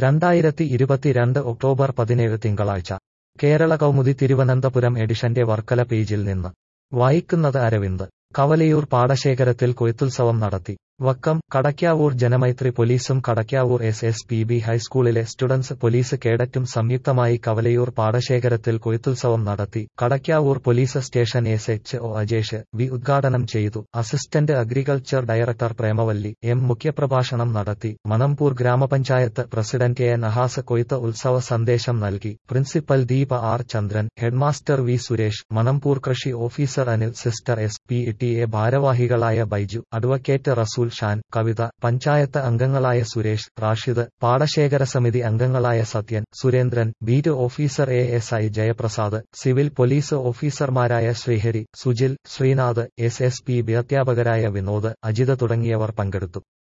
രണ്ടായിരത്തി ഇരുപത്തിരണ്ട് ഒക്ടോബർ പതിനേഴ് തിങ്കളാഴ്ച കേരള കൗമുദി തിരുവനന്തപുരം എഡിഷന്റെ വർക്കല പേജിൽ നിന്ന് വായിക്കുന്നത് അരവിന്ദ് കവലയൂർ പാടശേഖരത്തിൽ കൊയ്ത്തുത്സവം നടത്തി വക്കം കടയ്ക്കാവൂർ ജനമൈത്രി പോലീസും Kadakkavoor S S P B ഹൈസ്കൂളിലെ സ്റ്റുഡൻസ് പോലീസ് കേഡറ്റും സംയുക്തമായി കവലയൂർ പാടശേഖരത്തിൽ കൊയ്ത്തുത്സവം നടത്തി Kadakkavoor police station S H O Ajesh V ഉദ്ഘാടനം ചെയ്തു assistant agriculture director Premavalli M മുഖ്യപ്രഭാഷണം നടത്തി മണമ്പൂർ ഗ്രാമപഞ്ചായത്ത് പ്രസിഡന്റ് കെ എൻ അഹാസ് കൊയ്ത്ത് ഉത്സവ സന്ദേശം നൽകി principal Deepa R Chandran headmaster V Suresh Manamboor കൃഷി officer Anil sister S P T A ഭാരവാഹികളായ ബൈജു അഡ്വക്കേറ്റ് റസൂൽ ഷാൻ കവിത പഞ്ചായത്ത് അംഗങ്ങളായ സുരേഷ് റാഷിദ് പാടശേഖര സമിതി അംഗങ്ങളായ Sathyan Surendran beat officer A S I Jayaprasad civil police ഓഫീസർമാരായ Sreehari Sujil Sreenath S S P അധ്യാപകരായ വിനോദ് അജിത തുടങ്ങിയവർ പങ്കെടുത്തു